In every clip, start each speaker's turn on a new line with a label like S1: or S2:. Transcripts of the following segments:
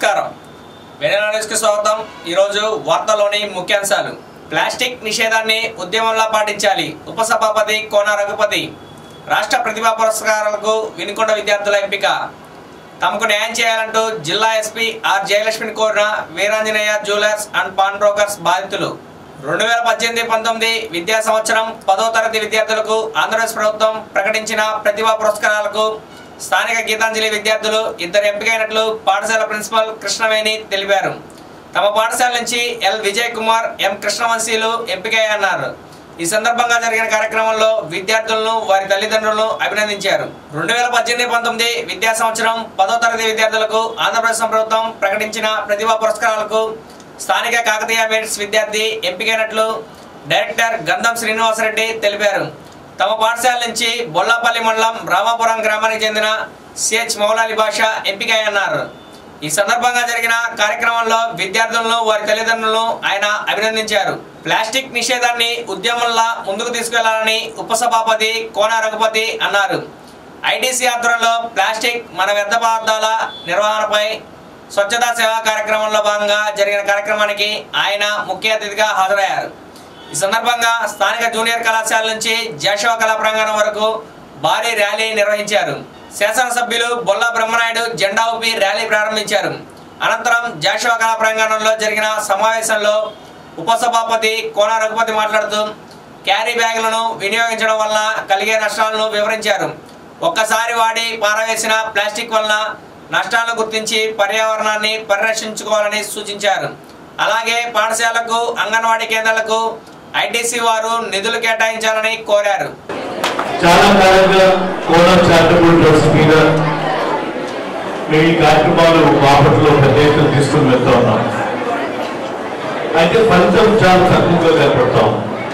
S1: నమస్కారం వెనెల న్యూస్కి స్వాగతం ఈరోజు వార్తలోని ముఖ్యాంశాలు ప్లాస్టిక్ నిషేధాన్ని ఉద్యమంలా పాటించాలి ఉపసభాపతి కోన రఘుపతి రాష్ట్ర ప్రతిభా పురస్కారాలకు వినుకొండ విద్యార్థుల ఎంపిక తమకు న్యాయం చేయాలంటూ జిల్లా ఎస్పీ ఆర్ జయలక్ష్మిని కోరిన Veeranjaneya jewellers and pawn brokers బాధితులు రెండు వేల పద్దెనిమిది పంతొమ్మిది విద్యా సంవత్సరం పదో తరగతి విద్యార్థులకు ఆంధ్రప్రదేశ్ ప్రభుత్వం ప్రకటించిన ప్రతిభా పురస్కారాలకు స్థానిక గీతాంజలి విద్యార్థులు ఇద్దరు ఎంపికైనట్లు పాఠశాల ప్రిన్సిపల్ కృష్ణవేణి తెలిపారు తమ పాఠశాల నుంచి ఎల్ విజయ్ కుమార్ ఎం కృష్ణవంశీలు ఎంపికయ్యన్నారు ఈ సందర్భంగా జరిగిన కార్యక్రమంలో విద్యార్థులను వారి తల్లిదండ్రులను అభినందించారు రెండు వేల పద్దెనిమిది పంతొమ్మిది విద్యా సంవత్సరం పదో తరగతి విద్యార్థులకు ఆంధ్రప్రదేశ్ ప్రభుత్వం ప్రకటించిన ప్రతిభా పురస్కారాలకు స్థానిక కాకతీయ మెరిట్స్ విద్యార్థి ఎంపికైనట్లు డైరెక్టర్ గంధం శ్రీనివాసరెడ్డి తెలిపారు తమ పాఠశాల నుంచి బొల్లాపల్లి మండలం రామాపురం గ్రామానికి చెందిన సిహెచ్ మౌలాలి భాష ఎంపికయ్యన్నారు ఈ సందర్భంగా జరిగిన కార్యక్రమంలో విద్యార్థులను వారి తల్లిదండ్రులను ఆయన అభినందించారు ప్లాస్టిక్ నిషేధాన్ని ఉద్యమంలా ముందుకు తీసుకెళ్లాలని ఉపసభాపతి కోన రఘుపతి అన్నారు ఐటీసీ ఆధ్వర్యంలో ప్లాస్టిక్ మన వ్యర్థ పదార్థాల నిర్వహణపై స్వచ్ఛతా సేవా కార్యక్రమంలో భాగంగా జరిగిన కార్యక్రమానికి ఆయన ముఖ్య అతిథిగా హాజరయ్యారు ఈ సందర్భంగా స్థానిక జూనియర్ కళాశాల నుంచి జాషువా కళా ప్రాంగణం వరకు భారీ ర్యాలీ నిర్వహించారు శాసనసభ్యులు బొల్ల బ్రహ్మనాయుడు జెండా ఊపి ర్యాలీ ప్రారంభించారు అనంతరం జాషువా కళా ప్రాంగణంలో జరిగిన సమావేశంలో ఉపసభాపతి కోన రఘుపతి మాట్లాడుతూ క్యారీ బ్యాగులను వినియోగించడం వల్ల కలిగే నష్టాలను వివరించారు ఒక్కసారి వాడి పారవేసిన ప్లాస్టిక్ వలన నష్టాలను గుర్తించి పర్యావరణాన్ని పరిరక్షించుకోవాలని సూచించారు అలాగే పాఠశాలకు అంగన్వాడీ కేంద్రాలకు ఐటీసీ వారు నిధులు కేటాయించాలని కోరారు
S2: చాలా కాలంగా కోనర్ చారిటబుల్ ట్రస్ట్ మీద మేము ఈ కార్యక్రమాలు బాపట్లో పెద్ద ఎత్తున తీసుకుని వెళ్తా ఉన్నాం అయితే ఫలితం చాలా తక్కువగా కనపడతాం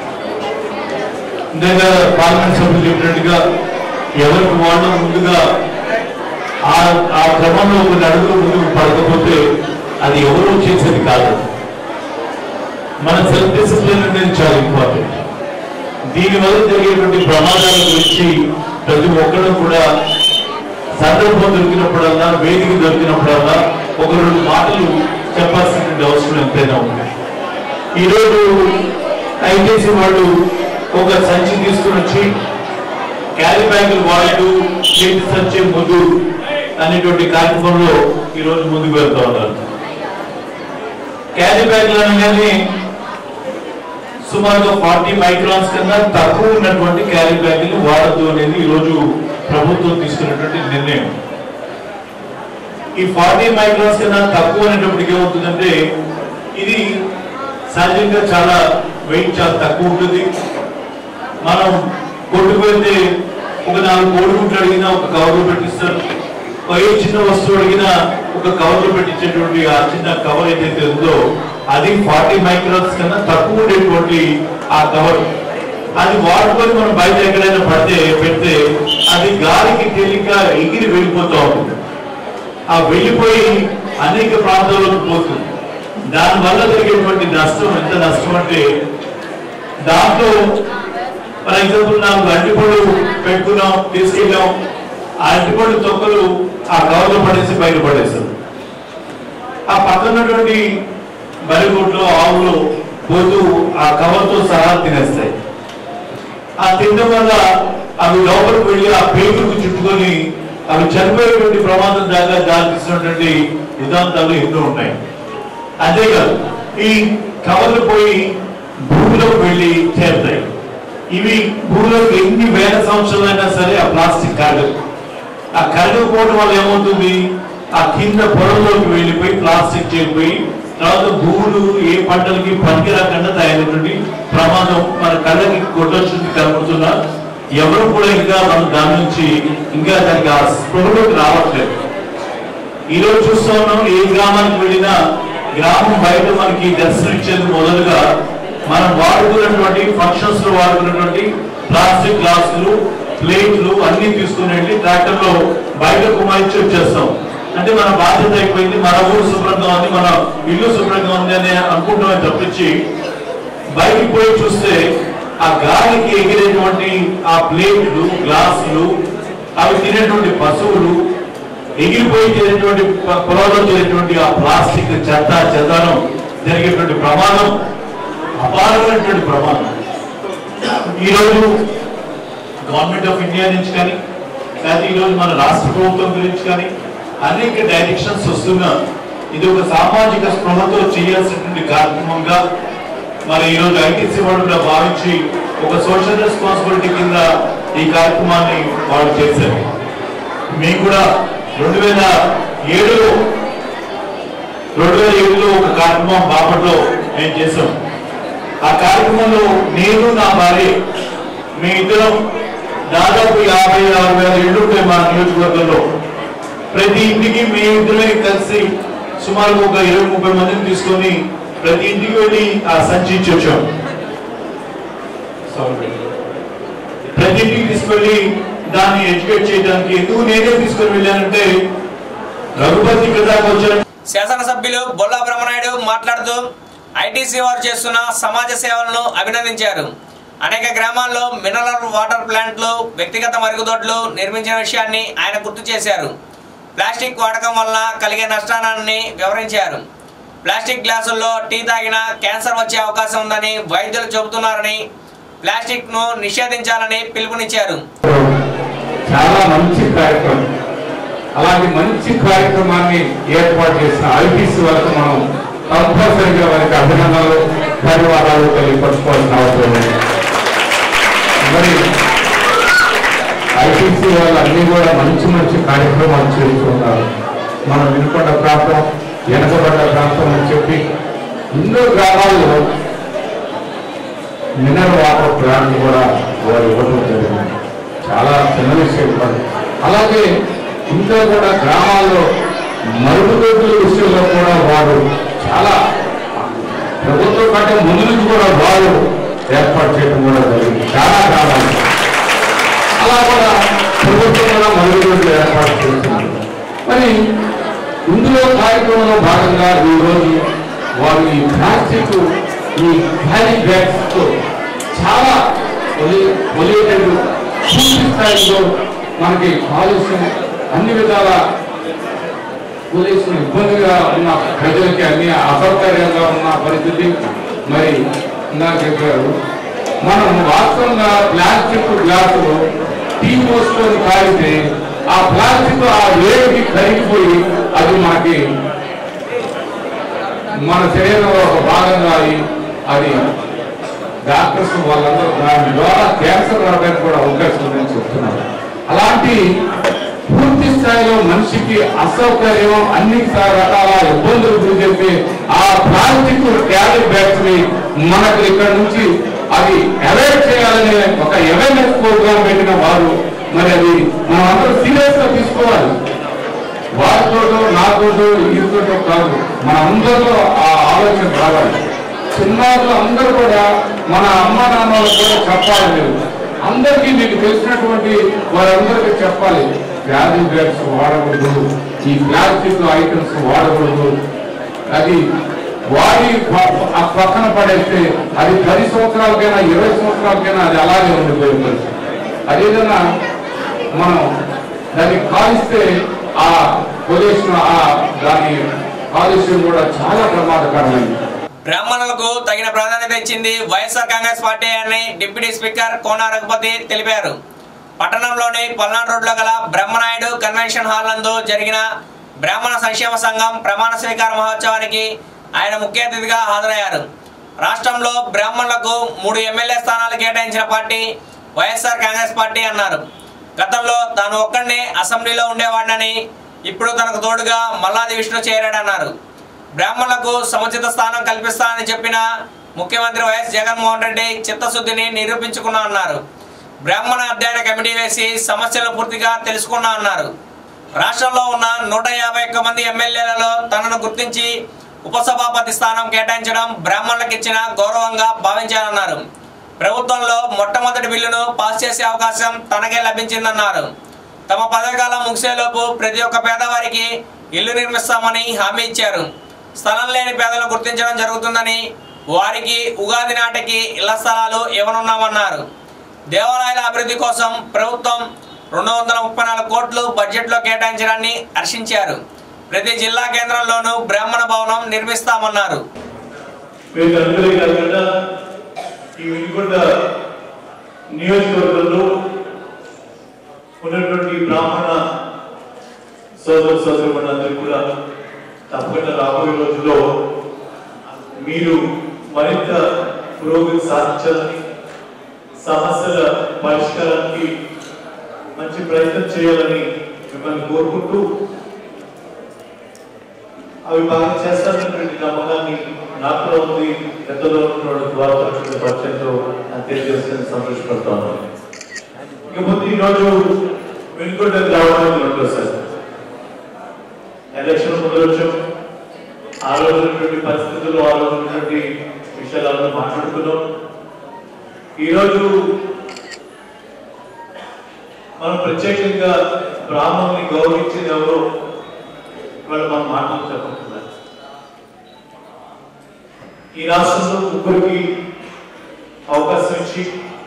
S2: ఇందాక పార్లమెంట్ సభ్యులు చెప్పినట్టుగా ఎవరికి వాళ్ళు ముందుగా ఆ ఆ క్రమంలో కొన్ని అడుగులు ముందుకు పడకపోతే అది ఎవరు చేసేది కాదు మన సెల్ఫ్ డిసిప్లిన్ అనేది చాలా ఇంపార్టెంట్ దీనివల్ల జరిగేటువంటి ప్రమాదాల గురించి ప్రతి ఒక్కరు కూడా సందర్భం దొరికినప్పుడల్లా వేదిక దొరికినప్పుడల్లా ఒక రెండు మాటలు చెప్పాల్సినటువంటి అవసరం ఎంతైనా ఉంది ఈరోజు ఐటీసీ వాళ్ళు ఒక సంచి తీసుకుని వచ్చి క్యారీ బ్యాగులు వాడుతూ చేతి సంచే ముందు అనేటువంటి కార్యక్రమంలో ఈరోజు ముందుకు వెళ్తా ఉన్నారు క్యారీ బ్యాగులు అనగానే సుమారుగా ఫార్టీ మైక్రాన్స్ కన్నా తక్కువ ఉన్నటువంటి క్యారీ బ్యాగులు వాడద్దు అనేది ఈరోజు ప్రభుత్వం తీసుకున్నటువంటి నిర్ణయం ఈ ఫార్టీ మైక్రాన్స్ కన్నా తక్కువ అనేటప్పటికి ఏమవుతుందంటే ఇది సహజంగా చాలా వెయిట్ చాలా తక్కువ ఉంటుంది మనం కొట్టుకు వెళ్తే ఒక నాలుగు కోడిగుడ్లు అడిగినా ఒక కవర్లో పెట్టిస్తారు ఒక ఏ చిన్న వస్తువు అడిగినా ఒక కవర్లో పెట్టించేటువంటి ఆ చిన్న కవర్ ఏదైతే ఉందో అది ఫార్టీ మైక్రాన్స్ కన్నా తక్కువ ఉండేటువంటి ఆ కవర్ అది వాడుకొని మనం బయట ఎక్కడైనా పడితే పెడితే అది గాలికి తేలిక ఎగిరి వెళ్ళిపోతూ ఉంటుంది ఆ వెళ్ళిపోయి అనేక ప్రాంతాలకు పోతుంది దానివల్ల జరిగేటువంటి నష్టం ఎంత నష్టం అంటే దాంట్లో ఫర్ ఎగ్జాంపుల్ నాకు అరటిపళ్ళు పెట్టుకున్నాం తీసుకెళ్ళాం ఆ అరటిపళ్ళు తొక్కలు ఆ కవర్లో పడేసి బయట పడేసాం ఆ పక్కన ఉన్నటువంటి బరిగొడ్లు ఆవులు పోతూ ఆ కవర్తో సహా తినేస్తాయి ఆ తినడం వల్ల అవి లోపలికి వెళ్ళి ఆ పేగులకు చుట్టుకొని అవి చనిపోయేటువంటి ప్రమాదం దాకా దారితీసినటువంటి ఉదాంతాలు ఎన్నో ఉన్నాయి అంతేకాదు ఈ కవర్లు పోయి భూమిలోకి వెళ్ళి చేరుతాయి ఇవి భూమిలోకి ఎన్ని వేల సంవత్సరాలైనా సరే ఆ ప్లాస్టిక్ కరగదు ఆ కరగకపోవడం వల్ల ఏమవుతుంది ఆ కింద పొలంలోకి వెళ్ళిపోయి ప్లాస్టిక్ చేరిపోయి తర్వాత భూములు ఏ పంటలకి పనికి రాకుండా తయారైనటువంటి ప్రమాదం మన కళ్ళకి కొట్టొచ్చింది కనబడుతున్నా ఎవరు కూడా ఇంకా మనం దాని నుంచి ఇంకా దానికి ఆ స్పృహలోకి రావట్లేదు ఈ రోజు చూస్తూ ఉన్నాం ఏ గ్రామానికి వెళ్ళినా గ్రామం బయట మనకి దర్శనమిచ్చేందుకు మొదలుగా మనం వాడుకున్నటువంటి ఫంక్షన్స్ లో వాడుకున్నటువంటి ప్లాస్టిక్ గ్లాసులు ప్లేట్లు అన్ని తీసుకుని వెళ్ళి ట్రాక్టర్ లో బయట కుమాయించి వచ్చేస్తాం అంటే మన బాధ్యత అయిపోయింది మన ఊరు శుభ్రంగా ఉంది మన ఇల్లు శుభ్రంగా ఉంది అని అనుకుంటామని తప్పించి బయటికి పోయి చూస్తే ఆ గాలికి ఎగిరేటువంటి ఆ ప్లేట్లు గ్లాసులు అవి తినేటువంటి పశువులు ఎగిరిపోయి చేరేటువంటి ప- పొలంలో చేరేటువంటి ఆ ప్లాస్టిక్ చెత్త చెదారం జరిగేటువంటి ప్రమాదం అపారమైనటువంటి ప్రమాదం ఈరోజు గవర్నమెంట్ ఆఫ్ ఇండియా నుంచి కానీ లేకపోతే ఈరోజు మన రాష్ట్ర ప్రభుత్వం గురించి కానీ అనేక డైరెక్షన్స్ వస్తున్నా ఇది ఒక సామాజిక స్పృహతో చేయాల్సినటువంటి కార్యక్రమంగా మరి ఈరోజు ఐటీసీ వాళ్ళు కూడా భావించి ఒక సోషల్ రెస్పాన్సిబిలిటీ కింద ఈ కార్యక్రమాన్ని వాళ్ళు చేశారు మేము కూడా రెండు వేల ఏడులో రెండు వేల ఏడులో ఒక కార్యక్రమం బాపట్లో మేము చేసాం ఆ కార్యక్రమంలో నేను నా భార్య మీ ఇద్దరం దాదాపు యాభై ఆరు వేల ఇళ్ళు ఉంటాయి మా నియోజకవర్గంలో ప్రతి ఇంటికి మీ ఇద్దరమే కలిసి సుమారు ఒక ఇరవై ముప్పై మందిని తీసుకొని ప్రతి ఇంటికి వెళ్ళి ఆ సంచి ఇచ్చి వచ్చాం Sorry. ప్రతి ఇంటికి తీసుకెళ్ళి దాన్ని ఎడ్యుకేట్ చేయడానికి ఎందుకు నేనే తీసుకొని వెళ్ళానంటే రఘుపతి ఇక్కడ దాకా వచ్చాను
S1: శాసనసభ్యులు బొల్లా బ్రహ్మనాయుడు మాట్లాడుతూ ఐటీసీ వారు చేస్తున్న సమాజ సేవలను అభినందించారు అనేక గ్రామాల్లో మినరల్ వాటర్ ప్లాంట్లు వ్యక్తిగత మరుగుదొడ్లు నిర్మించిన విషయాన్ని ఆయన గుర్తు చేశారు ప్లాస్టిక్ వాడకం వల్ల కలిగే నష్టాన్ని వివరించారు ప్లాస్టిక్ గ్లాసుల్లో టీ తాగినా క్యాన్సర్ వచ్చే అవకాశం ఉందని వైద్యులు చెబుతున్నారని ప్లాస్టిక్ ను నిషేధించాలని పిలుపునిచ్చారు
S3: చాలా మంచి కార్యక్రమం అలాంటి మంచి కార్యక్రమాన్ని ఏర్పాటు చేసిన ఐటీసీ వరకు మనం కంపల్సరీగా వారికి అభినందనలు ధన్యవాదాలు తెలియపరచుకోవాల్సిన అవసరం ఉంది మరి ఐటీసీ వాళ్ళు అన్ని కూడా మంచి మంచి కార్యక్రమాలు చేస్తున్నారు మన వినుకొండ ప్రాంతం వెనకబడ్డ ప్రాంతం అని చెప్పి ఎన్నో గ్రామాల్లో మినరల్ వాటర్ ప్లాంట్ కూడా వారు ఇవ్వడం జరిగింది చాలా చిన్న విషయం కాదు అలాగే ఇంకా కూడా గ్రామాల్లో మరుగుదొడ్ల విషయంలో కూడా వారు చాలా ప్రభుత్వం కంటే ముందు నుంచి కూడా వారు ఏర్పాటు చేయడం కూడా జరిగింది చాలా గ్రామాలు అలా కూడా ప్రభుత్వం కూడా మరుగుదొడ్లు ఏర్పాటు చేస్తున్నారు మరి ఇందులో కార్యక్రమంలో భాగంగా ఈరోజు వారు ఈ ప్లాస్టిక్ ఈ ఖాళీ బ్యాగ్స్ తో చాలా పొల్యూటెడ్ పూర్తి స్థాయిలో మనకి కాలుష్యం అన్ని విధాల పొల్యూషన్ ఇబ్బందిగా ఉన్న ప్రజలకి అన్ని అసౌకర్యంగా ఉన్న పరిస్థితి మరి ఇందాక చెప్పారు మనం వాస్తవంగా ప్లాస్టిక్ గ్లాసులు టీ పోసుకొని తాగితే ఆ ప్లాస్టిక్ ఆ వేడికి కరిగిపోయి అది మనకి మన శరీరంలో ఒక భాగంగా అయి అది డాక్టర్స్ వాళ్ళందరూ దాని ద్వారా క్యాన్సర్ రావడానికి కూడా అవకాశం ఉందని చెప్తున్నారు అలాంటి పూర్తి స్థాయిలో మనిషికి అసౌకర్యం అన్ని రకాల ఇబ్బందులు గురి చెప్పి ఆ ప్లాస్టిక్ క్యారీ బ్యాగ్స్ ని మనకు ఇక్కడ నుంచి అది అవాయిడ్ చేయాలనే ఒక అవేర్నెస్ ప్రోగ్రామ్ పెట్టిన వారు మరి అది మనం అందరూ సీరియస్ గా తీసుకోవాలి వారితోటో నాతోటో వీరితోటో కాదు మన అందరిలో ఆ ఆలోచన రావాలి చిన్నారులు అందరూ కూడా మన అమ్మ నాన్నలకు కూడా చెప్పాలి మీరు అందరికీ మీకు తెలిసినటువంటి వారందరికీ చెప్పాలి వ్యాధి బ్యాగ్స్ వాడకూడదు ఈ ప్లాస్టిక్ ఐటమ్స్ వాడకూడదు అది వాడి ప- ఆ పక్కన పడేస్తే అది పది సంవత్సరాలకైనా ఇరవై సంవత్సరాలకైనా అది అలాగే ఉండిపోయే పరిస్థితి అదేవిధంగా మనం దాన్ని కాలిస్తే ఆ పొల్యూషన్ ఆ దాని కాలుష్యం కూడా చాలా ప్రమాదకరమైంది
S1: బ్రాహ్మణులకు తగిన ప్రాధాన్యత ఇచ్చింది వైఎస్ఆర్ కాంగ్రెస్ పార్టీ అని డిప్యూటీ స్పీకర్ కోన రఘుపతి తెలిపారు పట్టణంలోని పల్నాడు రోడ్లో గల బ్రహ్మనాయుడు కన్వెన్షన్ హాల్ నందు జరిగిన బ్రాహ్మణ సంక్షేమ సంఘం ప్రమాణ స్వీకార మహోత్సవానికి ఆయన ముఖ్య అతిథిగా హాజరయ్యారు రాష్ట్రంలో బ్రాహ్మణులకు మూడు ఎమ్మెల్యే స్థానాలు కేటాయించిన పార్టీ వైఎస్ఆర్ కాంగ్రెస్ పార్టీ అన్నారు గతంలో తాను ఒక్కడినే అసెంబ్లీలో ఉండేవాడినని ఇప్పుడు తనకు తోడుగా మల్లాది విష్ణు చేరాడన్నారు బ్రాహ్మణులకు సముచిత స్థానం కల్పిస్తానని చెప్పిన ముఖ్యమంత్రి వైఎస్ జగన్మోహన్ రెడ్డి చిత్తశుద్ధిని నిరూపించుకున్నా అన్నారు బ్రాహ్మణ అధ్యయన కమిటీ వేసి సమస్యలు పూర్తిగా తెలుసుకున్నా అన్నారు రాష్ట్రంలో ఉన్న నూట యాభై ఒక్క మంది ఎమ్మెల్యేలలో తనను గుర్తించి ఉపసభాపతి స్థానం కేటాయించడం బ్రాహ్మణులకు ఇచ్చిన గౌరవంగా భావించారన్నారు ప్రభుత్వంలో మొట్టమొదటి బిల్లును పాస్ చేసే అవకాశం తనకే లభించిందన్నారు తమ పదవికాలం ముగిసేలోపు ప్రతి ఒక్క పేదవారికి ఇల్లు నిర్మిస్తామని హామీ ఇచ్చారు స్థలం లేని పేదలను గుర్తించడం జరుగుతుందని వారికి ఉగాది నాటికి ఇళ్ల స్థలాలు ఇవ్వనున్నామన్నారు దేవాలయాల అభివృద్ధి కోసం ప్రభుత్వం రెండు వందల ముప్పై నాలుగు కోట్లు బడ్జెట్లో కేటాయించడాన్ని హర్షించారు ప్రతి జిల్లా కేంద్రంలోనూ బ్రాహ్మణ భవనం నిర్మిస్తామన్నారు
S2: వీళ్ళందరికీ కాకుండా ఈ వినుకొండ నియోజకవర్గంలో ఉన్నటువంటి బ్రాహ్మణ సోదర సోదరులందరూ కూడా తప్పకుండా రాబోయే రోజుల్లో మీరు మరింత పురోగతి సాధించాలని సమస్యల పరిష్కారానికి మంచి ప్రయత్నం చేయాలని మిమ్మల్ని కోరుకుంటూ అవి బాగా చేస్తారన్నటువంటి నమ్మకాన్ని నాకు కూడా ఉంది పెద్దలో ఉన్నటువంటి ద్వారా పరిస్థితుల పరిచయంతో నాకు తెలియజేసుకుని సంతోషపడతాను ఇకపోతే ఈరోజు వెనుకొండ రావడానికి రెండోసారి ఎలక్షన్ మొదలొచ్చాం ఆ రోజు ఉన్నటువంటి పరిస్థితులు ఆ రోజు ఉన్నటువంటి విషయాలను మాట్లాడుకున్నాం ఈరోజు మనం ప్రత్యేకంగా బ్రాహ్మణుని గౌరవించేది ఎవరో వాళ్ళు మన మాటలు చెప్పకుండా ఈ రాష్ట్రంలో ముగ్గురికి అవకాశం ఇచ్చి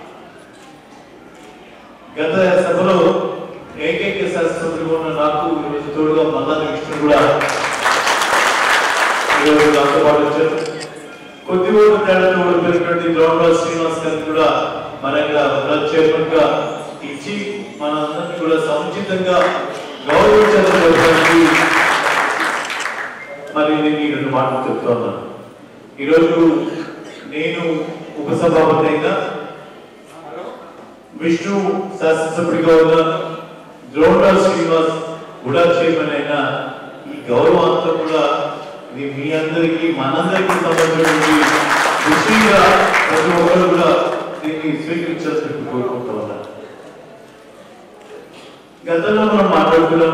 S2: గత సభలో ఏకైక శాస్త్రజ్ఞుడు ఉన్న నాకు ఈరోజు తోడుగా మల్లాది విష్ణు కూడా ఈరోజు నాతో పాటు వచ్చారు కొద్ది ఓటు తేడాతో ఓడిపోయినటువంటి గౌరవ శ్రీనివాస్ గారిని కూడా మన ఇక్కడ చైర్మన్ గా ఇచ్చి మన అందరినీ కూడా సముచితంగా గౌరవించాలని చెప్పడానికి మరి నేను ఈ రెండు మాటలు చెప్తా ఉన్నాను ఈరోజు నేను ఉపసభాపతి అయినా విష్ణు శాసనసభ్యుడిగా ఉన్న ద్రోణరాజ్ శ్రీనివాస్ గుడా చైర్మన్ అయినా ఈ గౌరవం అంతా కూడా ఇది మీ అందరికీ మనందరికీ సంబంధించినటువంటి విషయంగా ప్రతి ఒక్కరు కూడా దీన్ని స్వీకరించాల్సి కోరుకుంటా ఉన్నాను గతంలో మనం మాట్లాడుకున్నాం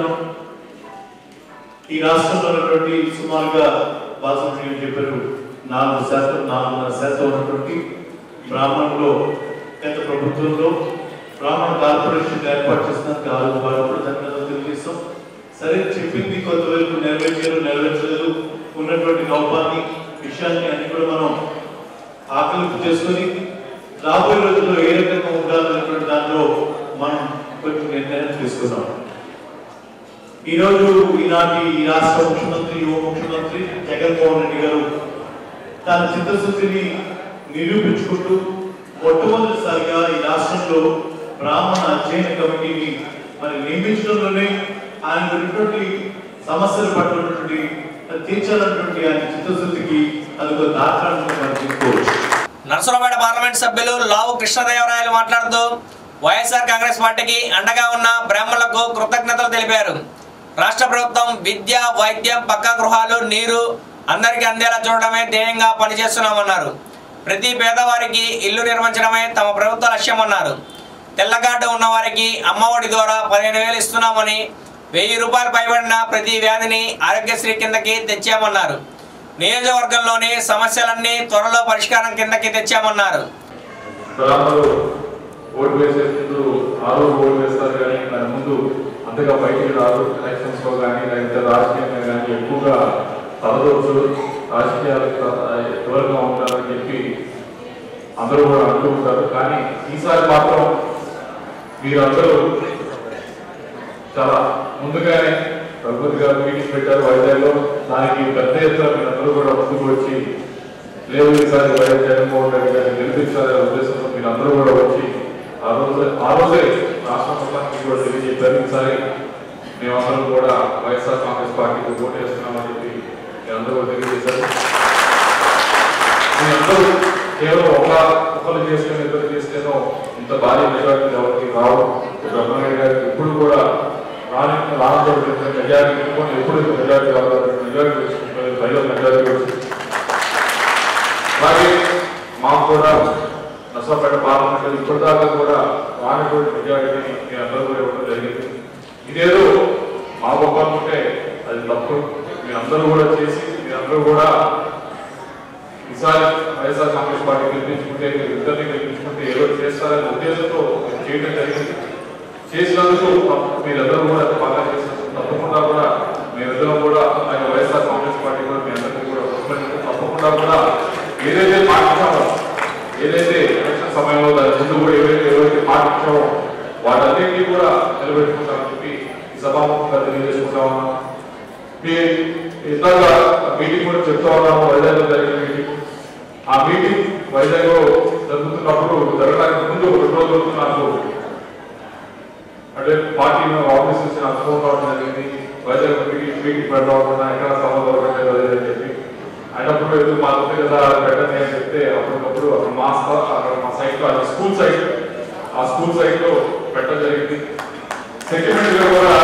S2: ఈ రాష్ట్రంలో ఉన్నటువంటి సుమారుగా బాసుమణి చెప్పారు నాలుగు శాతం నాలుగున్నర శాతం ఉన్నటువంటి బ్రాహ్మణులు గత ప్రభుత్వంలో బ్రాహ్మణ కార్పొరేషన్ ఏర్పాటు చేసినందుకు ఆరోగ్య బాధపడి ధన్యవాదాలు తెలియజేస్తాం సరే చెప్పింది కొంతవరకు నెరవేర్చారు నెరవేర్చలేదు ఉన్నటువంటి లోపాన్ని విషయాన్ని అన్ని కూడా మనం ఆకలింపు చేసుకొని రాబోయే రోజుల్లో ఏ రకంగా ఉండాలనేటువంటి దానిలో మనం కొంచెం నిర్ణయం తీసుకున్నాం ఈ రోజు ఈనాటి ఈ రాష్ట్ర ముఖ్యమంత్రి యువ ముఖ్యమంత్రి జగన్మోహన్ రెడ్డి గారు తన చిత్తశుద్ధిని నిరూపించుకుంటూ మొట్టమొదటిసారిగా ఈ రాష్ట్రంలో బ్రాహ్మణ అధ్యయన కమిటీని మరి నియమించడంలోనే ఆయన ఉన్నటువంటి సమస్యలు పట్టినటువంటి అది తీర్చాలన్నటువంటి ఆయన చిత్తశుద్ధికి అది ఒక దాఖలను మనం తీసుకోవచ్చు
S1: నరసరావుపేట పార్లమెంట్ సభ్యులు లావు కృష్ణదేవరాయలు మాట్లాడుతూ వైఎస్ఆర్ కాంగ్రెస్ పార్టీకి అండగా ఉన్న బ్రాహ్మణులకు కృతజ్ఞతలు తెలిపారు రాష్ట్ర ప్రభుత్వం విద్య వైద్యం పక్కా గృహాలు నీరు అందరికీ అందేలా చూడడమే ధ్యేయంగా పనిచేస్తున్నామన్నారు ప్రతి పేదవారికి ఇల్లు నిర్మించడమే తమ ప్రభుత్వ లక్ష్యమన్నారు తెల్ల కార్డు ఉన్న వారికి అమ్మఒడి ద్వారా పదిహేను వేలు ఇస్తున్నామని వెయ్యి రూపాయలు పైబడిన ప్రతి వ్యాధిని ఆరోగ్యశ్రీ కిందకి తెచ్చామన్నారు నియోజకవర్గంలోని సమస్యలన్నీ త్వరలో పరిష్కారం కిందకి తెచ్చామన్నారు
S4: బ్రాహ్మణులు ఓటు వేసేందుకు ఆ రోజు ఓటు వేస్తారు కానీ దాని ముందు అంతగా బయటికి రాదు ఎలక్షన్స్ లో కానీ లేకపోతే రాజకీయంగా కానీ ఎక్కువగా తలదోచు రాజకీయాలకు త- దూరంగా ఉంటారని చెప్పి అందరూ కూడా అంటూ ఉంటారు కానీ ఈసారి మాత్రం మీరందరూ చాలా ముందుగానే రఘుపతి గారు మీటింగ్ పెట్టారు వైజాగ్లో దానికి పెద్ద ఎత్తున మీరందరూ కూడా ముందుకు వచ్చి లేదు ఈసారి వైఎస్ జగన్మోహన్ రెడ్డి గారిని గెలిపించాలనే ఉద్దేశంతో మీరందరూ కూడా వచ్చి ఆ రోజు ఆ రోజే రాష్ట్ర మొత్తానికి కూడా తెలియజెప్పారు ఈసారి మేమందరం కూడా వైఎస్ఆర్ కాంగ్రెస్ పార్టీకి ఓటు వేస్తున్నామని చెప్పి మీరందరూ కూడా తెలియజేశారు మీరందరూ కేవలం ఒక ఒకరు చేసుకుని ఇద్దరు చేస్తేనో ఇంత భారీ మెజారిటీ ఎవరికి రావు బ్రహ్మనాయుడు గారికి ఎప్పుడు కూడా రాని రానటువంటి మెజారిటీ పెట్టుకొని ఎప్పుడు మెజారిటీ రావాలి మెజారిటీ వచ్చింది పైగా మెజారిటీ వచ్చింది అలాగే మాకు కూడా నష్టపేట పార్లమెంట్ ఇప్పటిదాకా కూడా రానటువంటి మెజారిటీని మీ అందరూ కూడా ఇవ్వడం జరిగింది ఇదేదో మా గొప్ప అనుకుంటే అది తప్పు మీ అందరూ కూడా చేసి మీ అందరూ కూడా ఈసారి వైఎస్ఆర్ కాంగ్రెస్ పార్టీ గెలిపించుకుంటే మీరు ఇద్దరిని గెలిపించుకుంటే ఏదో చేస్తారనే ఉద్దేశంతో మేము చేయడం జరిగింది చేసినందుకు తప్ప- మీరందరూ కూడా బాగా చేసినందుకు తప్పకుండా కూడా మీరిద్దరం కూడా ఆయన వైఎస్ఆర్ కాంగ్రెస్ పార్టీ కూడా మీ అందరికీ కూడా ఉపయోగించి తప్పకుండా కూడా ఏదైతే పాటించామో ఏదైతే ఎలక్షన్ సమయంలో దాని ముందు కూడా ఏవైతే ఏవైతే పాటించామో వాటన్నిటినీ కూడా నిలబెట్టుకుంటామని చెప్పి ఈ సభాముఖంగా తెలియజేసుకుంటా ఉన్నాం మీ ఇందాక మీటింగ్ కూడా చెప్తా ఉన్నాము వైజాగ్ జరిగిన మీటింగ్ ఆ మీటింగ్ వైజాగ్ లో జరుగుతున్నప్పుడు జరగడానికి ముందు ఒక రెండు రోజులు నాకు అంటే పార్టీ ఆఫీస్ నుంచి నాకు ఫోన్ రావడం జరిగింది వైజాగ్ మీటింగ్ మీటింగ్ పెడదాం ఎక్కడ సంబంధం పెట్టలేదు అదే అని చెప్పి అయినప్పుడు ఎందుకు మా ఉంది కదా అది పెట్టండి అని చెప్తే అప్పటికప్పుడు అక్కడ మా స్థా- అక్కడ మా సైట్ లో అది స్కూల్ సైట్ ఆ స్కూల్ సైట్ లో పెట్టడం జరిగింది సెంటిమెంట్ గా కూడా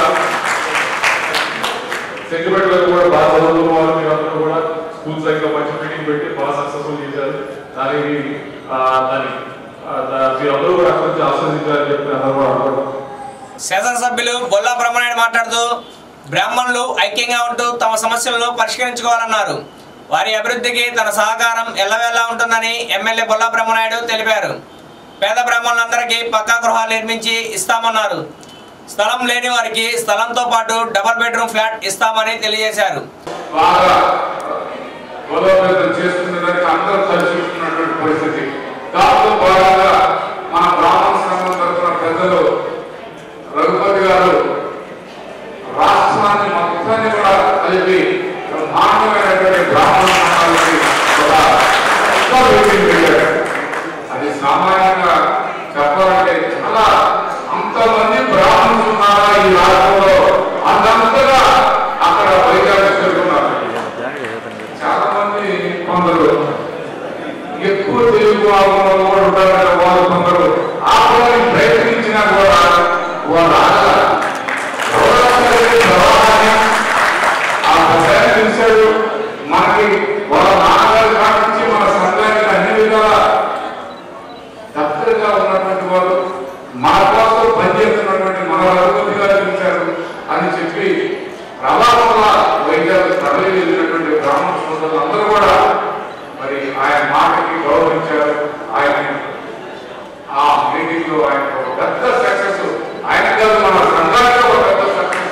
S4: సెంటిమెంట్ గా కూడా బాగా చదువుతున్న వాళ్ళు మీరందరూ కూడా స్కూల్ సైట్ లో మంచి మీటింగ్ పెట్టి బాగా సక్సెస్ఫుల్ చేశారు దానికి ఆ, దాని ఆ, దా- మీరందరూ కూడా అక్కడి నుంచి ఆస్వాదించారని చెప్పి అందరూ కూడా అనుకోవడం
S1: శాసనసభ్యులు బొల్లా బ్రహ్మనాయుడు మాట్లాడుతూ బ్రాహ్మణులు ఐక్యంగా ఉంటూ తమ సమస్యలను పరిష్కరించుకోవాలన్నారు వారి అభివృద్ధికి తన సహకారం ఎల్లవేళలా ఉంటుందని ఎమ్మెల్యే బొల్లా బ్రహ్మనాయుడు తెలిపారు పేద బ్రాహ్మణులందరికీ పక్కా గృహాలు నిర్మించి ఇస్తామన్నారు స్థలం లేని వారికి స్థలంతో పాటు డబుల్ బెడ్రూమ్ ఫ్లాట్ ఇస్తామని తెలియజేశారు
S3: బాగా బలోపేతం చేసుకునే దానికి అందరూ తలుచుకుంటున్నటువంటి పరిస్థితి దాంతో భాగంగా మన బ్రాహ్మణ సంఘం తరఫున ప్రజలు రఘుపతి గారు రాష్ట్రాన్ని మొత్తాన్ని కూడా కలిపి బ్రహ్మాండమైనటువంటి బ్రాహ్మణ సంఘాలకి ఒక గొప్ప మీటింగ్ పెట్టారు అది సామాన్యంగా చెప్పాలంటే చాలా అంతమంది బ్రాహ్మణులు ఉన్నారా ఈ రాష్ట్రంలో అంతంతగా అక్కడ వైద్యాలు జరుగుతున్నారు చాలా మంది కొందరు ఎక్కువ తెలుగు వాళ్ళు కూడా ఉంటారు కదా, వాళ్ళు కొందరు ఆపడానికి ప్రయత్నించినా కూడా వాళ్ళు ఆగల ఎవరొకరికి ప్రవాహాన్ని ఆ ప్రసారం తెలిసాడు మనకి వాళ్ళ నాన్నగారు కానించి మన సంఘానికి అన్ని విధాలా దగ్గరగా ఉన్నటువంటి వారు మన కోసం పనిచేస్తున్నటువంటి మన రఘుపతి గారు చూశారు అని చెప్పి ప్రవాహంలో వైద్యాలు తరలి వెళ్ళినటువంటి బ్రాహ్మణ సోదరులు అందరూ కూడా మరి ఆయన మాటకి గౌరవించారు ఆయన ఆ మీటింగ్ లో ఆయన ఒక పెద్ద సక్సెస్ ఆయన కాదు మన సంఘానికి ఒక పెద్ద సక్సెస్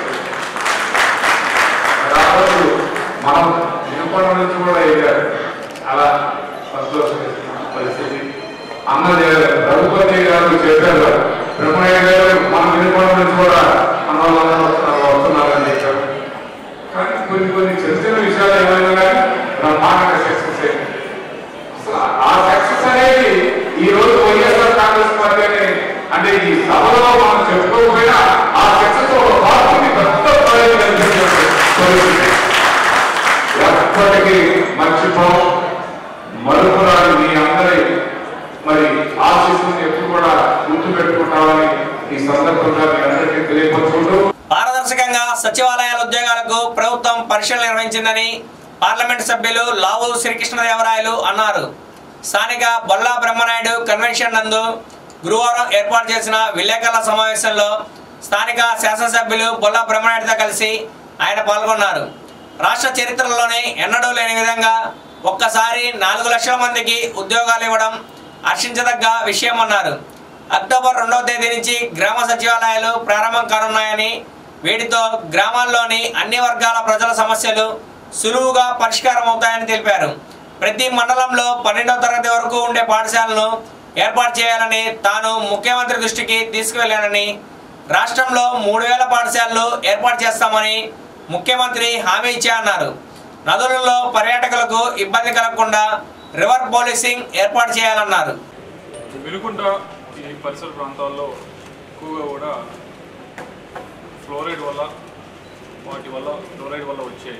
S3: రాబోతు మనం వినపడ నుంచి కూడా వెళ్ళారు అలా సంతోషమైన పరిస్థితి అన్న రఘుపతి గారు చెప్పారు బ్రహ్మయ్య గారు మన వినపడ నుంచి కూడా మన వాళ్ళందరూ వస్తున్నారు వస్తున్నారని చెప్పారు కానీ కొన్ని కొన్ని చిన్న చిన్న విషయాలు ఏమైనా కానీ బ్రహ్మాండంగా సక్సెస్ అయింది అసలు ఆ సక్సెస్ అనేది ఈ రోజు వైఎస్ఆర్ కాంగ్రెస్ పార్టీ అనే అంటే ఈ సభలో మనం చెప్పుకోకపోయినా ఆ సక్సెస్ ఒక పార్టీకి పెద్ద ప్రయోజనం కల్పించినటువంటి పరిస్థితి. ఎప్పటికీ మర్చిపోం మరుపురాని మీ అందరి మరి ఆశీస్సుని ఎప్పుడు కూడా గుర్తు పెట్టుకుంటామని ఈ సందర్భంగా మీ అందరికీ తెలియపరుచుకుంటూ
S1: పారదర్శకంగా సచివాలయాల ఉద్యోగాలకు ప్రభుత్వం పరీక్షలు నిర్వహించిందని పార్లమెంట్ సభ్యులు లావు శ్రీకృష్ణదేవరాయలు అన్నారు స్థానిక బొల్లా బ్రహ్మనాయుడు కన్వెన్షన్ నందు గురువారం ఏర్పాటు చేసిన విలేకరుల సమావేశంలో స్థానిక శాసనసభ్యులు బొల్లా బ్రహ్మనాయుడుతో కలిసి ఆయన పాల్గొన్నారు రాష్ట్ర చరిత్రలోనే ఎన్నడూ లేని విధంగా ఒక్కసారి నాలుగు లక్షల మందికి ఉద్యోగాలు ఇవ్వడం హర్షించదగ్గ విషయం అన్నారు అక్టోబర్ రెండవ తేదీ నుంచి గ్రామ సచివాలయాలు ప్రారంభం కానున్నాయని వీటితో గ్రామాల్లోని అన్ని వర్గాల ప్రజల సమస్యలు సులువుగా పరిష్కారం అవుతాయని తెలిపారు ప్రతి మండలంలో పన్నెండవ తరగతి వరకు ఉండే పాఠశాలను ఏర్పాటు చేయాలని తాను ముఖ్యమంత్రి దృష్టికి తీసుకువెళ్లానని రాష్ట్రంలో మూడు వేల పాఠశాలలు ఏర్పాటు చేస్తామని ముఖ్యమంత్రి హామీ ఇచ్చారన్నారు నదులలో పర్యాటకులకు ఇబ్బంది కలగకుండా రివర్ పోలీసింగ్ ఏర్పాటు చేయాలన్నారు
S5: వినుకుంట ఈ పరిసర ప్రాంతాల్లో ఎక్కువగా కూడా ఫ్లోరైడ్ వల్ల వాటి వల్ల ఫ్లోరైడ్ వల్ల వచ్చే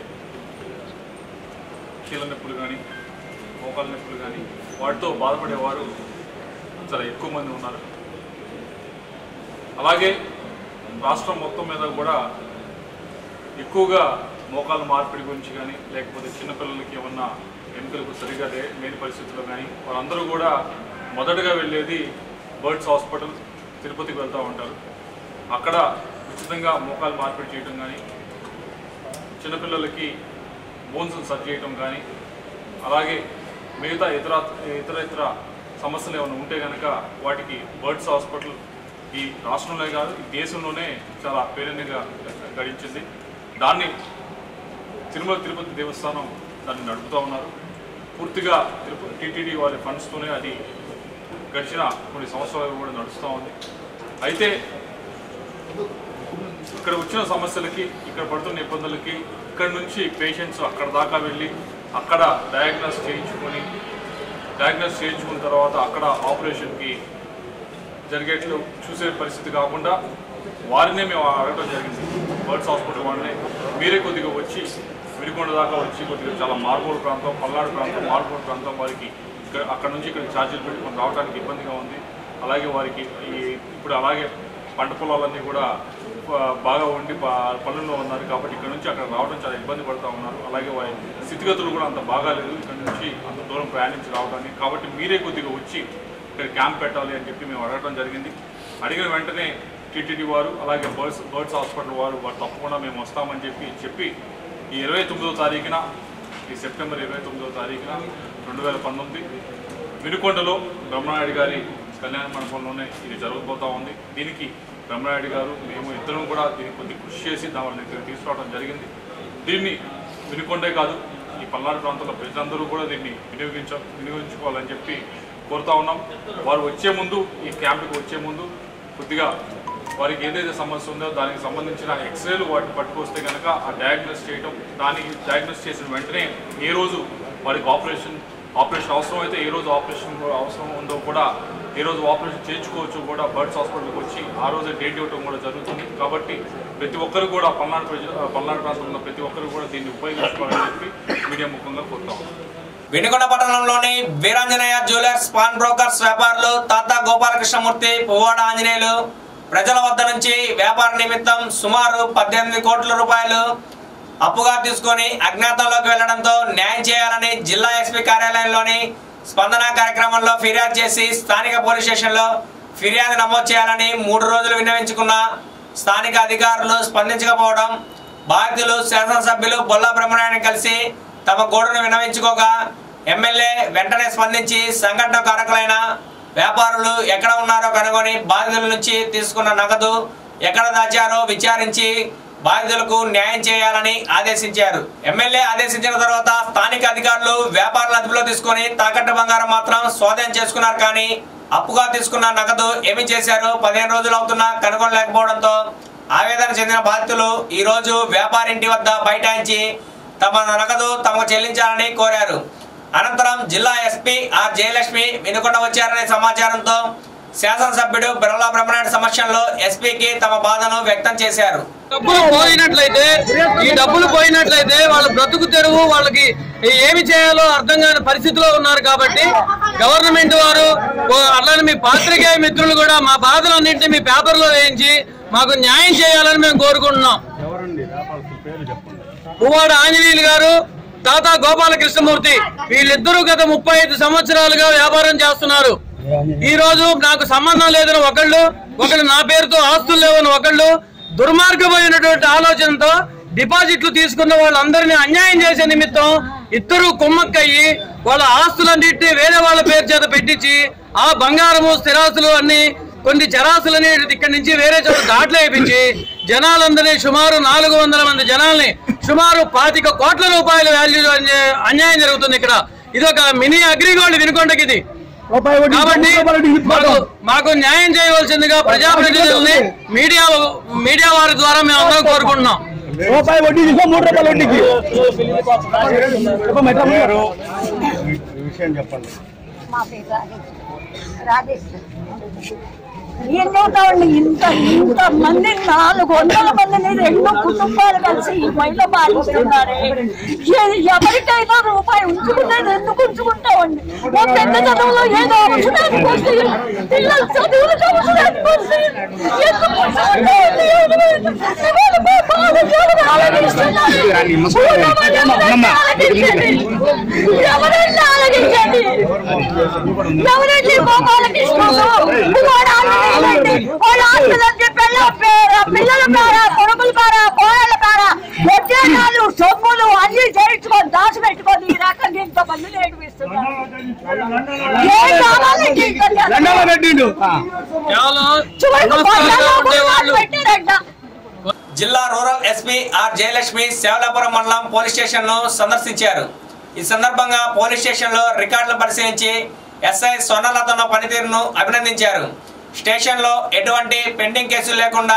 S5: కీళ్ళ నొప్పులు కానీ మోకాల నొప్పులు కానీ వాటితో బాధపడేవారు చాలా ఎక్కువ మంది ఉన్నారు అలాగే రాష్ట్రం మొత్తం మీద కూడా ఎక్కువగా మోకాల మార్పిడి గురించి కానీ లేకపోతే చిన్నపిల్లలకి ఏమన్నా ఎముకలకు సరిగా లే లేని పరిస్థితుల్లో కానీ వాళ్ళందరూ కూడా మొదటగా వెళ్ళేది బర్డ్స్ హాస్పిటల్ తిరుపతికి వెళ్తూ ఉంటారు అక్కడ ఉచితంగా మోకాలు మార్పిడి చేయడం కానీ చిన్నపిల్లలకి బోన్స్ సర్జ్ చేయడం కానీ అలాగే మిగతా ఇతర ఇతర ఇతర సమస్యలు ఏమైనా ఉంటే కనుక వాటికి బర్డ్స్ హాస్పిటల్ ఈ రాష్ట్రంలో కాదు ఈ దేశంలోనే చాలా పేరెన్నిగా గడించింది దాన్ని తిరుమల తిరుపతి దేవస్థానం దాన్ని నడుపుతూ ఉన్నారు పూర్తిగా తిరుపతి టీటీడీ వారి ఫండ్స్తోనే అది గడిచిన కొన్ని సంవత్సరాలు కూడా నడుస్తూ ఉంది అయితే ఇక్కడ వచ్చిన సమస్యలకి ఇక్కడ పడుతున్న ఇబ్బందులకి ఇక్కడ నుంచి పేషెంట్స్ అక్కడ దాకా వెళ్ళి అక్కడ డయాగ్నోస్ చేయించుకొని డయాగ్నోస్ చేయించుకున్న తర్వాత అక్కడ ఆపరేషన్కి జరిగేట్లు చూసే పరిస్థితి కాకుండా వారినే మేము అడగడం జరిగింది బర్డ్స్ హాస్పిటల్ వారిని మీరే కొద్దిగా వచ్చి విరికొండ దాకా వచ్చి కొద్దిగా చాలా మార్మూల ప్రాంతం పల్నాడు ప్రాంతం మార్మూల ప్రాంతం వారికి ఇక్కడ అక్కడ నుంచి ఇక్కడ ఛార్జీలు పెట్టుకొని రావడానికి ఇబ్బందిగా ఉంది అలాగే వారికి ఈ ఇప్పుడు అలాగే పంట పొలాలన్నీ కూడా ఆ, బాగా ఉండి ప- పనుల్లో ఉన్నారు కాబట్టి ఇక్కడ నుంచి అక్కడ రావడం చాలా ఇబ్బంది పడుతూ ఉన్నారు అలాగే వారి స్థితిగతులు కూడా అంత బాగాలేదు ఇక్కడ నుంచి అంత దూరం ప్రయాణించి రావడానికి కాబట్టి మీరే కొద్దిగా వచ్చి ఇక్కడ క్యాంప్ పెట్టాలి అని చెప్పి మేము అడగడం జరిగింది అడిగిన వెంటనే టీటీడీ వారు అలాగే బర్డ్స్ బర్డ్స్ హాస్పిటల్ వారు వారు తప్పకుండా మేము వస్తామని చెప్పి చెప్పి ఈ ఇరవై తొమ్మిదో తారీఖున ఈ సెప్టెంబర్ ఇరవై తొమ్మిదో తారీఖున రెండు వేల పంతొమ్మిది వినుకొండలో బ్రహ్మనాయుడు గారి కళ్యాణ మండపంలోనే ఇది జరగబోతా ఉంది దీనికి బ్రహ్మనాయుడు గారు మేము ఇద్దరం కూడా దీనికి కొద్ది కృషి చేసి దాని ఇక్కడ తీసుకురావడం జరిగింది దీన్ని వినుకొండే కాదు ఈ పల్నాడు ప్రాంతంలో ప్రజలందరూ కూడా దీన్ని వినియోగించ వినియోగించుకోవాలని చెప్పి కోరుతా ఉన్నాం వారు వచ్చే ముందు ఈ క్యాంపుకి వచ్చే ముందు కొద్దిగా వారికి ఏదైతే సమస్య ఉందో దానికి సంబంధించిన ఎక్స్రేలు వాటిని పట్టుకొస్తే కనుక ఆ డయాగ్నోస్ చేయడం దానికి డయాగ్నోస్ చేసిన వెంటనే ఏ రోజు వారికి ఆపరేషన్ ఆపరేషన్ అవసరం అయితే ఏ రోజు ఆపరేషన్ కూడా అవసరం ఉందో కూడా ఏ రోజు ఆపరేషన్ చేయించుకోవచ్చు కూడా బర్డ్స్ హాస్పిటల్కి వచ్చి ఆ రోజే డేట్ ఇవ్వడం కూడా జరుగుతుంది కాబట్టి ప్రతి ఒక్కరు కూడా పల్నాడు ప్రజ పల్నాడు ప్రాంతంలో ఉన్న ప్రతి ఒక్కరు కూడా దీన్ని ఉపయోగించుకోవాలని చెప్పి మీడియా ముఖంగా కోరుతా ఉన్నాం
S1: వినుకొండ పట్టణంలోని వీరాంజనేయ జ్యువెలర్స్ పాన్ బ్రోకర్స్ వ్యాపారులు తాత గోపాలకృష్ణమూర్తి పువ్వాడ ఆంజనేయులు ప్రజల వద్ద నుంచి వ్యాపార నిమిత్తం సుమారు పద్దెనిమిది కోట్ల రూపాయలు అప్పుగా తీసుకొని అజ్ఞాతంలోకి వెళ్లడంతో న్యాయం చేయాలని జిల్లా ఎస్పీ కార్యాలయంలోని స్పందన కార్యక్రమంలో ఫిర్యాదు చేసి స్థానిక పోలీస్ స్టేషన్లో ఫిర్యాదు నమోదు చేయాలని మూడు రోజులు విన్నవించుకున్న స్థానిక అధికారులు స్పందించకపోవడం బాధితులు శాసనసభ్యులు బొల్లా బ్రహ్మనాయుడు కలిసి తమ గోడును విన్నవించుకోగా ఎమ్మెల్యే వెంటనే స్పందించి సంఘటన కారకులైన వ్యాపారులు ఎక్కడ ఉన్నారో కనుగొని బాధితుల నుంచి తీసుకున్న నగదు ఎక్కడ దాచారో విచారించి బాధితులకు న్యాయం చేయాలని ఆదేశించారు ఎమ్మెల్యే ఆదేశించిన తర్వాత స్థానిక అధికారులు వ్యాపారుల అదుపులో తీసుకొని తాకట్టు బంగారం మాత్రం స్వాధీనం చేసుకున్నారు కానీ అప్పుగా తీసుకున్న నగదు ఏమి చేశారు పదిహేను రోజులు అవుతున్నా కనుగొనలేకపోవడంతో ఆవేదన చెందిన బాధితులు ఈ రోజు వ్యాపారింటి వద్ద బైఠాయించి తమ నగదు తమకు చెల్లించాలని కోరారు అనంతరం జిల్లా ఎస్పీ ఆర్ జయలక్ష్మి వినుకొండ వచ్చారనే సమాచారంతో శాసనసభ్యుడు బిర్లా బ్రహ్మనాయుడు సమక్షంలో ఎస్పీకి తమ బాధను వ్యక్తం చేశారు
S6: డబ్బులు పోయినట్లయితే ఈ డబ్బులు పోయినట్లయితే వాళ్ళ బ్రతుకు తెరువు వాళ్ళకి ఏమి చేయాలో అర్థం కాని పరిస్థితిలో ఉన్నారు కాబట్టి గవర్నమెంట్ వారు ఓ అట్లానే మీ పాత్రికేయ మిత్రులు కూడా మా బాధలన్నింటినీ మీ పేపర్లో వేయించి మాకు న్యాయం చేయాలని మేము కోరుకుంటున్నాం పువ్వాడ ఆంజనేయులు గారు తాత గోపాలకృష్ణమూర్తి వీళ్ళిద్దరూ గత ముప్పై ఐదు సంవత్సరాలుగా వ్యాపారం చేస్తున్నారు ఈ రోజు నాకు సంబంధం లేదని ఒకళ్ళు ఒకళ్ళు నా పేరుతో ఆస్తులు లేవని ఒకళ్ళు దుర్మార్గమైనటువంటి ఆలోచనతో డిపాజిట్లు తీసుకున్న వాళ్ళందరినీ అన్యాయం చేసే నిమిత్తం ఇద్దరు కుమ్మక్కయ్యి వాళ్ళ ఆస్తులన్నింటినీ వేరే వాళ్ళ పేరు చేత పెట్టించి ఆ బంగారము స్థిరాస్తులు అన్ని కొన్ని చరాస్తులని ఇక్కడి నుంచి వేరే చోట దాట్లు వేయించి జనాలందరినీ సుమారు నాలుగు వందల మంది జనాల్ని సుమారు పాతిక కోట్ల రూపాయల వాల్యూ అన్యాయం జరుగుతుంది ఇక్కడ ఇది ఒక మినీ అగ్రిగోల్డ్ వినుకొండకి ఇది కాబట్టి మాకు మాకు న్యాయం చేయవలసిందిగా ప్రజాప్రతినిధుల్ని మీడియా మీడియా వారి ద్వారా మేము అందరం కోరుకుంటున్నాం
S7: రూపాయి వడ్డీ తీసుకో మూడు రూపాయల వడ్డీకి చెప్పమ్మా, ఎట్లా ఉన్నారు? విషయం చెప్పండి
S8: మా పేరు రాజేష్ రాజేష్ ఏం చెబుతామండి ఇంత ఇంత మంది నాలుగు వందల మందిని రెండు కుటుంబాలు కలిసి ఈ మైలో పాలిస్తున్నారు ఏ- ఎవరికైనా రూపాయి ఉంచుకునేది ఎందుకు ఉంచుకుంటామండి ఓ పెద్ద చదువులో ఏదో అవసరానికి వస్తే పిల్లలు చదువులకు అవసరానికి వస్తే ఎందుకు ఉంచుకుంటామండి? ఇవాళ మా బాధ ఎవరు ఆలోచిస్తున్నారు? ఎవరైనా ఆలోచించండి. ఎవరైనా ఆలోచించండి ఎవరండి గోపాలకృష్ణుడు వాడు ఆలోచించండి వాడు ఆస్తులంటే పిల్ల పేర పిల్లల పేర కొడుకుల పేర కోడల పేర ఉద్యోగాలు సొమ్ములు అన్ని చేయించుకొని దాచిపెట్టుకొని ఈ రకంగా ఇంతమంది నేర్పిస్తున్నారు ఏం కావాలి ఇంత
S7: దండాలు పెట్టిండు
S6: కేవలం
S8: చివరికి
S6: కులస్తులుగా ఉండేవాళ్ళు
S8: పెట్టారంట
S1: జిల్లా rural SP R Jayalakshmi Sevalapuram మండలం పోలీస్ స్టేషన్ ను సందర్శించారు ఈ సందర్భంగా పోలీస్ స్టేషన్ లో రికార్డులు పరిశీలించి ఎస్ఐ స్వర్ణలతను పనితీరును అభినందించారు స్టేషన్ లో ఎటువంటి పెండింగ్ కేసులు లేకుండా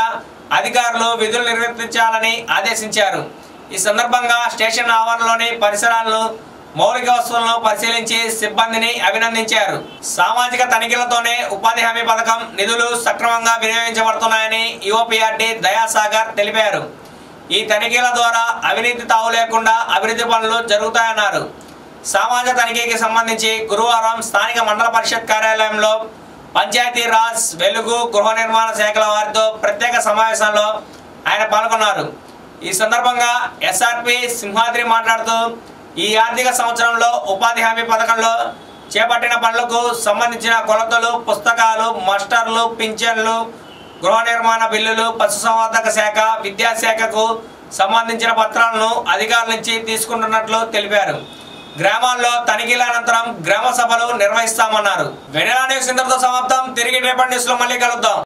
S1: అధికారులు విధులు నిర్వర్తించాలని ఆదేశించారు ఈ సందర్భంగా స్టేషన్ ఆవరణలోని పరిసరాలను మౌలిక వస్తువులను పరిశీలించి సిబ్బందిని అభినందించారు సామాజిక తనిఖీలతోనే ఉపాధి హామీ పథకం నిధులు సక్రమంగా వినియోగించబడుతున్నాయని యువపిఆర్డి దయాసాగర్ తెలిపారు ఈ తనిఖీల ద్వారా అవినీతి తావు లేకుండా అభివృద్ధి పనులు జరుగుతాయన్నారు సామాజిక తనిఖీకి సంబంధించి గురువారం స్థానిక మండల పరిషత్ కార్యాలయంలో పంచాయతీ రాజ్ వెలుగు గృహ నిర్మాణ శాఖల వారితో ప్రత్యేక సమావేశంలో ఆయన పాల్గొన్నారు ఈ సందర్భంగా ఎస్ఆర్పి సింహాద్రి మాట్లాడుతూ ఈ ఆర్థిక సంవత్సరంలో ఉపాధి హామీ పథకంలో చేపట్టిన పనులకు సంబంధించిన కొలతలు పుస్తకాలు మాస్టర్లు పింఛన్లు గృహ నిర్మాణ బిల్లులు పశుసంవర్ధక శాఖ విద్యాశాఖకు సంబంధించిన పత్రాలను అధికారుల నుంచి తీసుకుంటున్నట్లు తెలిపారు గ్రామాల్లో తనిఖీల అనంతరం గ్రామ సభలు నిర్వహిస్తామన్నారు వెనలా న్యూస్ ఇంతటితో సమాప్తం తిరిగి రేపటి న్యూస్ లో మళ్ళీ కలుద్దాం